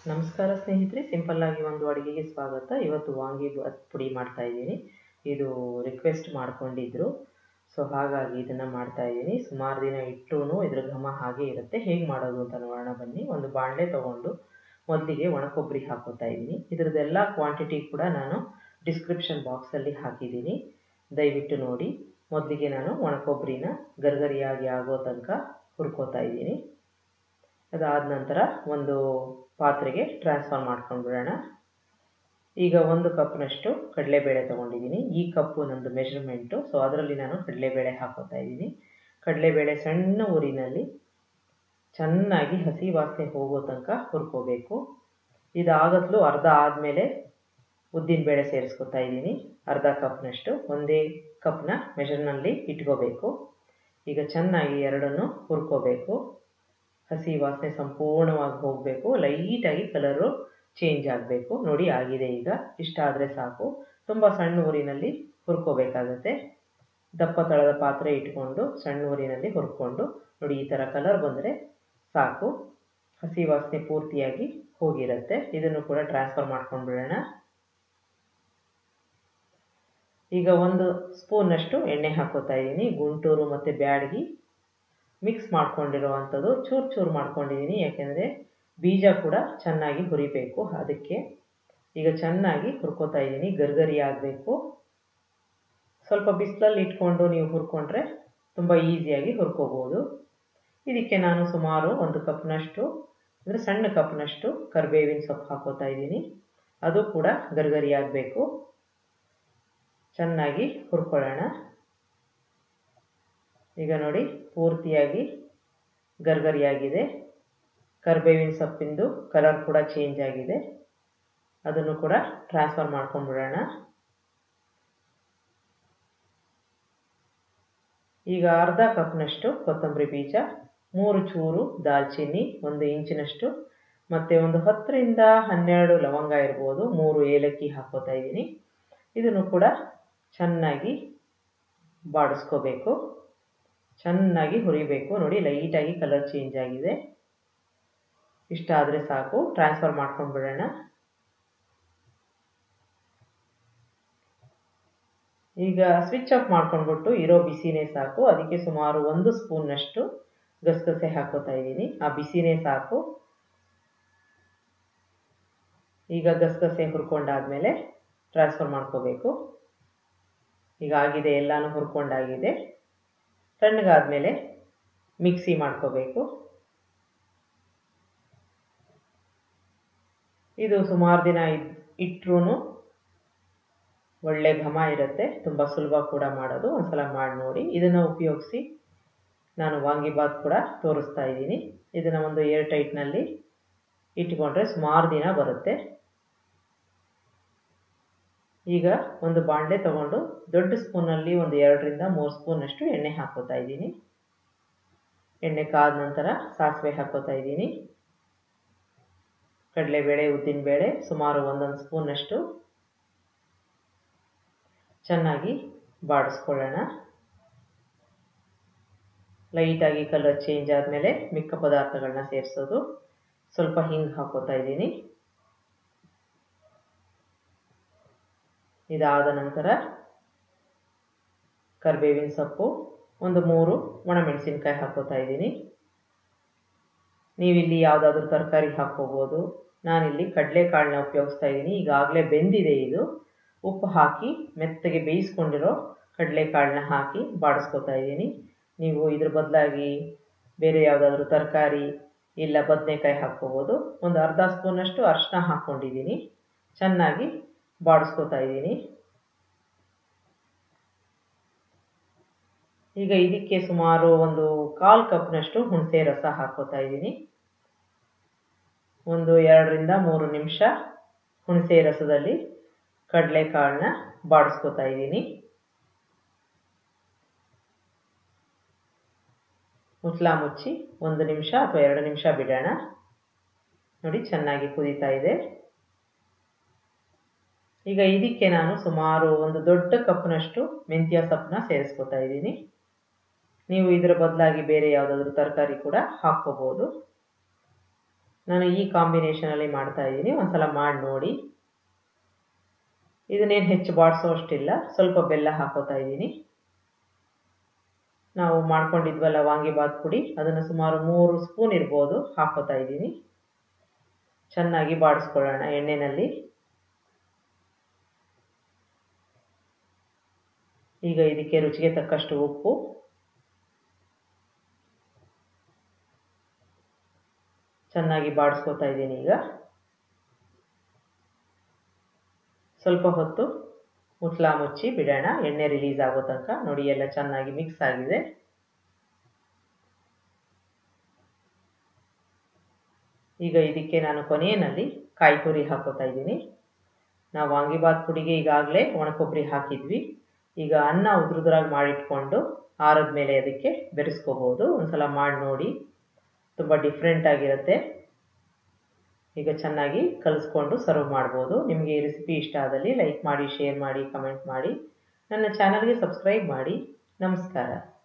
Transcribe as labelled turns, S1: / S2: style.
S1: ನಮಸ್ಕಾರ ಸ್ನೇಹಿತರೆ ಸಿಂಪಲ್ ಆಗಿ ಒಂದು ಅಡುಗೆಗೆ ಸ್ವಾಗತ ಇವತ್ತು ವಾಂಗಿ ಬಾತ್ ಪುಡಿ ಮಾಡ್ತಾ ಇದ್ದೀನಿ ಇದು ರಿಕ್ವೆಸ್ಟ್ ಮಾಡ್ಕೊಂಡಿದ್ರು ಸೊ ಹಾಗಾಗಿ ಇದನ್ನು ಮಾಡ್ತಾ ಇದ್ದೀನಿ ಸುಮಾರು ದಿನ ಇಟ್ಟರೂ ಇದ್ರ ಘಮ ಹಾಗೆ ಇರುತ್ತೆ ಹೇಗೆ ಮಾಡೋದು ಅಂತ ನೋಡೋಣ ಬನ್ನಿ ಒಂದು ಬಾಣಲೆ ತೊಗೊಂಡು ಮೊದಲಿಗೆ ಒಣ ಕೊಬ್ಬರಿ ಹಾಕೋತಾ ಇದ್ದೀನಿ ಇದ್ರದ್ದೆಲ್ಲ ಕ್ವಾಂಟಿಟಿ ಕೂಡ ನಾನು ಡಿಸ್ಕ್ರಿಪ್ಷನ್ ಬಾಕ್ಸಲ್ಲಿ ಹಾಕಿದ್ದೀನಿ ದಯವಿಟ್ಟು ನೋಡಿ ಮೊದಲಿಗೆ ನಾನು ಒಣ ಕೊಬ್ಬರಿನ ಗರ್ಗರಿಯಾಗಿ ಆಗೋ ತನಕ ಹುರ್ಕೋತಾ ಇದ್ದೀನಿ ಅದಾದ ನಂತರ ಒಂದು ಪಾತ್ರೆಗೆ ಟ್ರಾನ್ಸ್ಫರ್ ಮಾಡ್ಕೊಂಡ್ಬಿಡೋಣ ಈಗ ಒಂದು ಕಪ್ನಷ್ಟು ಕಡಲೆಬೇಳೆ ತೊಗೊಂಡಿದ್ದೀನಿ ಈ ಕಪ್ಪು ನಂದು ಮೆಷರ್ಮೆಂಟು ಸೊ ಅದರಲ್ಲಿ ನಾನು ಕಡಲೆಬೇಳೆ ಹಾಕೋತಾ ಇದ್ದೀನಿ ಕಡಲೆಬೇಳೆ ಸಣ್ಣ ಊರಿನಲ್ಲಿ ಚೆನ್ನಾಗಿ ಹಸಿ ವಾಸನೆ ಹೋಗೋ ತನಕ ಹುರ್ಕೋಬೇಕು ಇದಾಗತ್ಲು ಅರ್ಧ ಆದಮೇಲೆ ಉದ್ದಿನಬೇಳೆ ಸೇರಿಸ್ಕೊತಾ ಇದ್ದೀನಿ ಅರ್ಧ ಕಪ್ನಷ್ಟು ಒಂದೇ ಕಪ್ನ ಮೆಷರ್ನಲ್ಲಿ ಇಟ್ಕೋಬೇಕು ಈಗ ಚೆನ್ನಾಗಿ ಎರಡನ್ನು ಹುರ್ಕೋಬೇಕು ಹಸಿ ವಾಸನೆ ಸಂಪೂರ್ಣವಾಗಿ ಹೋಗಬೇಕು ಲೈಟಾಗಿ ಕಲರು ಚೇಂಜ್ ಆಗಬೇಕು ನೋಡಿ ಆಗಿದೆ ಈಗ ಇಷ್ಟ ಆದರೆ ಸಾಕು ತುಂಬ ಸಣ್ಣ ಊರಿನಲ್ಲಿ ಹುರ್ಕೋಬೇಕಾಗತ್ತೆ ದಪ್ಪ ತಳದ ಪಾತ್ರೆ ಇಟ್ಕೊಂಡು ಸಣ್ಣ ಊರಿನಲ್ಲಿ ಹುರ್ಕೊಂಡು ನೋಡಿ ಈ ಥರ ಕಲರ್ ಬಂದರೆ ಸಾಕು ಹಸಿ ವಾಸನೆ ಪೂರ್ತಿಯಾಗಿ ಹೋಗಿರುತ್ತೆ ಇದನ್ನು ಕೂಡ ಟ್ರಾನ್ಸ್ಫರ್ ಮಾಡ್ಕೊಂಡ್ಬಿಡೋಣ ಈಗ ಒಂದು ಸ್ಪೂನಷ್ಟು ಎಣ್ಣೆ ಹಾಕೋತಾ ಇದ್ದೀನಿ ಗುಂಟೂರು ಮತ್ತು ಬ್ಯಾಡಗಿ ಮಿಕ್ಸ್ ಮಾಡ್ಕೊಂಡಿರುವಂಥದ್ದು ಚೂರು ಚೂರು ಮಾಡ್ಕೊಂಡಿದ್ದೀನಿ ಯಾಕೆಂದರೆ ಬೀಜ ಕೂಡ ಚೆನ್ನಾಗಿ ಹುರಿಬೇಕು ಅದಕ್ಕೆ ಈಗ ಚೆನ್ನಾಗಿ ಹುರ್ಕೋತಾ ಇದ್ದೀನಿ ಗರ್ಗರಿ ಆಗಬೇಕು ಸ್ವಲ್ಪ ಬಿಸಿಲಲ್ಲಿ ಇಟ್ಕೊಂಡು ನೀವು ಹುರ್ಕೊಂಡ್ರೆ ತುಂಬ ಈಸಿಯಾಗಿ ಹುರ್ಕೋಬೋದು ಇದಕ್ಕೆ ನಾನು ಸುಮಾರು ಒಂದು ಕಪ್ನಷ್ಟು ಅಂದರೆ ಸಣ್ಣ ಕಪ್ನಷ್ಟು ಕರಿಬೇವಿನ ಸೊಪ್ಪು ಹಾಕೋತಾ ಇದ್ದೀನಿ ಅದು ಕೂಡ ಗರ್ಗರಿ ಆಗಬೇಕು ಚೆನ್ನಾಗಿ ಹುರ್ಕೊಳ್ಳೋಣ ಈಗ ನೋಡಿ ಪೂರ್ತಿಯಾಗಿ ಗರ್ಗರಿಯಾಗಿದೆ ಕರಿಬೇವಿನ ಸೊಪ್ಪಿಂದು ಕಲರ್ ಕೂಡ ಚೇಂಜ್ ಆಗಿದೆ ಅದನ್ನು ಕೂಡ ಟ್ರಾನ್ಸ್ಫರ್ ಮಾಡ್ಕೊಂಡ್ಬಿಡೋಣ ಈಗ ಅರ್ಧ ಕಪ್ನಷ್ಟು ಕೊತ್ತಂಬರಿ ಬೀಜ ಮೂರು ಚೂರು ದಾಲ್ಚಿನ್ನಿ ಒಂದು ಇಂಚಿನಷ್ಟು ಮತ್ತು ಒಂದು ಹತ್ತರಿಂದ ಹನ್ನೆರಡು ಲವಂಗ ಇರ್ಬೋದು ಮೂರು ಏಲಕ್ಕಿ ಹಾಕೋತಾ ಇದ್ದೀನಿ ಇದನ್ನು ಕೂಡ ಚೆನ್ನಾಗಿ ಬಾಡಿಸ್ಕೋಬೇಕು ಚೆನ್ನಾಗಿ ಹುರಿಬೇಕು ನೋಡಿ ಲೈಟಾಗಿ ಕಲರ್ ಚೇಂಜ್ ಆಗಿದೆ ಇಷ್ಟ ಆದರೆ ಸಾಕು ಟ್ರಾನ್ಸ್ಫರ್ ಮಾಡ್ಕೊಂಡು ಬಿಡೋಣ ಈಗ ಸ್ವಿಚ್ ಆಫ್ ಮಾಡ್ಕೊಂಡ್ಬಿಟ್ಟು ಇರೋ ಬಿಸಿನೇ ಸಾಕು ಅದಕ್ಕೆ ಸುಮಾರು ಒಂದು ಸ್ಪೂನ್ನಷ್ಟು ಗಸಗಸೆ ಹಾಕೋತಾ ಇದ್ದೀನಿ ಆ ಬಿಸಿನೇ ಸಾಕು ಈಗ ಗಸಗಸೆ ಹುರ್ಕೊಂಡಾದ್ಮೇಲೆ ಟ್ರಾನ್ಸ್ಫರ್ ಮಾಡ್ಕೋಬೇಕು ಈಗ ಆಗಿದೆ ಎಲ್ಲನೂ ಹುರ್ಕೊಂಡಾಗಿದೆ ತಣ್ಣಗಾದ್ಮೇಲೆ ಮಿಕ್ಸಿ ಮಾಡ್ಕೋಬೇಕು ಇದು ಸುಮಾರು ದಿನ ಇಟ್ಟರೂ ಒಳ್ಳೆ ಘಮ ಇರುತ್ತೆ ತುಂಬ ಸುಲಭ ಕೂಡ ಮಾಡೋದು ಒಂದ್ಸಲ ಮಾಡಿ ನೋಡಿ ಇದನ್ನು ಉಪಯೋಗಿಸಿ ನಾನು ವಾಂಗಿಬಾತ್ ಕೂಡ ತೋರಿಸ್ತಾ ಇದ್ದೀನಿ ಇದನ್ನು ಒಂದು ಏರ್ ಟೈಟ್ನಲ್ಲಿ ಇಟ್ಕೊಂಡ್ರೆ ಸುಮಾರು ದಿನ ಬರುತ್ತೆ ಈಗ ಒಂದು ಬಾಣಲೆ ತಗೊಂಡು ದೊಡ್ಡ ಸ್ಪೂನಲ್ಲಿ ಒಂದು ಎರಡರಿಂದ ಮೂರು ಸ್ಪೂನಷ್ಟು ಎಣ್ಣೆ ಹಾಕೋತಾ ಇದ್ದೀನಿ ಎಣ್ಣೆ ಕಾದ ನಂತರ ಸಾಸಿವೆ ಹಾಕೋತಾ ಇದ್ದೀನಿ ಕಡಲೆಬೇಳೆ ಉದ್ದಿನಬೇಳೆ ಸುಮಾರು ಒಂದೊಂದು ಸ್ಪೂನಷ್ಟು ಚೆನ್ನಾಗಿ ಬಾಡಿಸ್ಕೊಳ್ಳೋಣ ಲೈಟಾಗಿ ಕಲರ್ ಚೇಂಜ್ ಆದಮೇಲೆ ಮಿಕ್ಕ ಪದಾರ್ಥಗಳನ್ನ ಸೇರಿಸೋದು ಸ್ವಲ್ಪ ಹಿಂಗೆ ಹಾಕೋತಾ ಇದ್ದೀನಿ ಇದಾದ ನಂತರ ಕರಿಬೇವಿನ ಸೊಪ್ಪು ಒಂದು ಮೂರು ಒಣಮೆಣಸಿನ್ಕಾಯಿ ಹಾಕೋತಾ ಇದ್ದೀನಿ ನೀವಿಲ್ಲಿ ಯಾವುದಾದ್ರೂ ತರಕಾರಿ ಹಾಕ್ಕೋಬೋದು ನಾನಿಲ್ಲಿ ಕಡಲೆಕಾಳನ್ನ ಉಪಯೋಗಿಸ್ತಾ ಇದ್ದೀನಿ ಈಗಾಗಲೇ ಬೆಂದಿದೆ ಇದು ಉಪ್ಪು ಹಾಕಿ ಮೆತ್ತಗೆ ಬೇಯಿಸ್ಕೊಂಡಿರೋ ಕಡಲೆಕಾಳನ್ನ ಹಾಕಿ ಬಾಡಿಸ್ಕೊತಾ ಇದ್ದೀನಿ ನೀವು ಇದ್ರ ಬದಲಾಗಿ ಬೇರೆ ಯಾವುದಾದ್ರೂ ತರಕಾರಿ ಇಲ್ಲ ಬದನೆಕಾಯಿ ಹಾಕ್ಕೋಬೋದು ಒಂದು ಅರ್ಧ ಸ್ಪೂನಷ್ಟು ಅರಿಶಿನ ಹಾಕ್ಕೊಂಡಿದ್ದೀನಿ ಚೆನ್ನಾಗಿ ಬಾಡಿಸ್ಕೊತಾ ಇದ್ದೀನಿ ಈಗ ಇದಕ್ಕೆ ಸುಮಾರು ಒಂದು ಕಾಲು ಕಪ್ನಷ್ಟು ಹುಣಸೆ ರಸ ಹಾಕೋತಾ ಇದ್ದೀನಿ ಒಂದು ಎರಡರಿಂದ ಮೂರು ನಿಮಿಷ ಹುಣಸೆ ರಸದಲ್ಲಿ ಕಡಲೆಕಾಳನ್ನ ಬಾಡಿಸ್ಕೊತಾ ಇದ್ದೀನಿ ಮುಚ್ಚಳ ಮುಚ್ಚಿ ಒಂದು ನಿಮಿಷ ಅಥವಾ ಎರಡು ನಿಮಿಷ ಬಿಡೋಣ ನೋಡಿ ಚೆನ್ನಾಗಿ ಕುದೀತಾ ಇದೆ ಈಗ ಇದಕ್ಕೆ ನಾನು ಸುಮಾರು ಒಂದು ದೊಡ್ಡ ಕಪ್ನಷ್ಟು ಮೆಂತ್ಯ ಸೊಪ್ಪನ್ನ ಸೇರಿಸ್ಕೊತಾ ಇದ್ದೀನಿ ನೀವು ಇದರ ಬದಲಾಗಿ ಬೇರೆ ಯಾವುದಾದ್ರೂ ತರಕಾರಿ ಕೂಡ ಹಾಕ್ಕೋಬೋದು ನಾನು ಈ ಕಾಂಬಿನೇಷನಲ್ಲಿ ಮಾಡ್ತಾ ಇದ್ದೀನಿ ಒಂದ್ಸಲ ಮಾಡಿ ನೋಡಿ ಇದನ್ನೇನು ಹೆಚ್ಚು ಬಾಡಿಸೋ ಅಷ್ಟಿಲ್ಲ ಸ್ವಲ್ಪ ಬೆಲ್ಲ ಹಾಕೋತಾ ಇದ್ದೀನಿ ನಾವು ಮಾಡ್ಕೊಂಡಿದ್ವಲ್ಲ ವಾಂಗಿಬಾತ್ ಪುಡಿ ಅದನ್ನು ಸುಮಾರು ಮೂರು ಸ್ಪೂನ್ ಇರ್ಬೋದು ಹಾಕೋತಾ ಇದ್ದೀನಿ ಚೆನ್ನಾಗಿ ಬಾಡಿಸ್ಕೊಳ್ಳೋಣ ಎಣ್ಣೆಯಲ್ಲಿ ಈಗ ಇದಕ್ಕೆ ರುಚಿಗೆ ತಕ್ಕಷ್ಟು ಉಪ್ಪು ಚೆನ್ನಾಗಿ ಬಾಡಿಸ್ಕೊತಾ ಇದ್ದೀನಿ ಈಗ ಸ್ವಲ್ಪ ಹೊತ್ತು ಮುಚ್ಚಳ ಮುಚ್ಚಿ ಬಿಡೋಣ ಎಣ್ಣೆ ರಿಲೀಸ್ ಆಗೋ ತನಕ ನೋಡಿ ಎಲ್ಲ ಚೆನ್ನಾಗಿ ಮಿಕ್ಸ್ ಆಗಿದೆ ಈಗ ಇದಕ್ಕೆ ನಾನು ಕೊನೆಯಲ್ಲಿ ಕಾಯಿ ತುರಿ ಹಾಕೋತಾ ಇದ್ದೀನಿ ನಾವು ವಾಂಗಿಬಾತ್ ಪುಡಿಗೆ ಈಗಾಗಲೇ ಒಣಕೊಬ್ಬರಿ ಹಾಕಿದ್ವಿ ಈಗ ಅನ್ನ ಉದ್ರುದ್ರಾಗಿ ಮಾಡಿಟ್ಕೊಂಡು ಆರದ ಮೇಲೆ ಅದಕ್ಕೆ ಬೆರೆಸ್ಕೋಬೋದು ಒಂದ್ಸಲ ಮಾಡಿ ನೋಡಿ ತುಂಬ ಡಿಫ್ರೆಂಟ್ ಆಗಿರುತ್ತೆ ಈಗ ಚೆನ್ನಾಗಿ ಕಲಿಸ್ಕೊಂಡು ಸರ್ವ್ ಮಾಡ್ಬೋದು ನಿಮಗೆ ಈ ರೆಸಿಪಿ ಇಷ್ಟ ಆದಲ್ಲಿ ಲೈಕ್ ಮಾಡಿ ಶೇರ್ ಮಾಡಿ ಕಮೆಂಟ್ ಮಾಡಿ ನನ್ನ ಚಾನಲ್ಗೆ ಸಬ್ಸ್ಕ್ರೈಬ್ ಮಾಡಿ ನಮಸ್ಕಾರ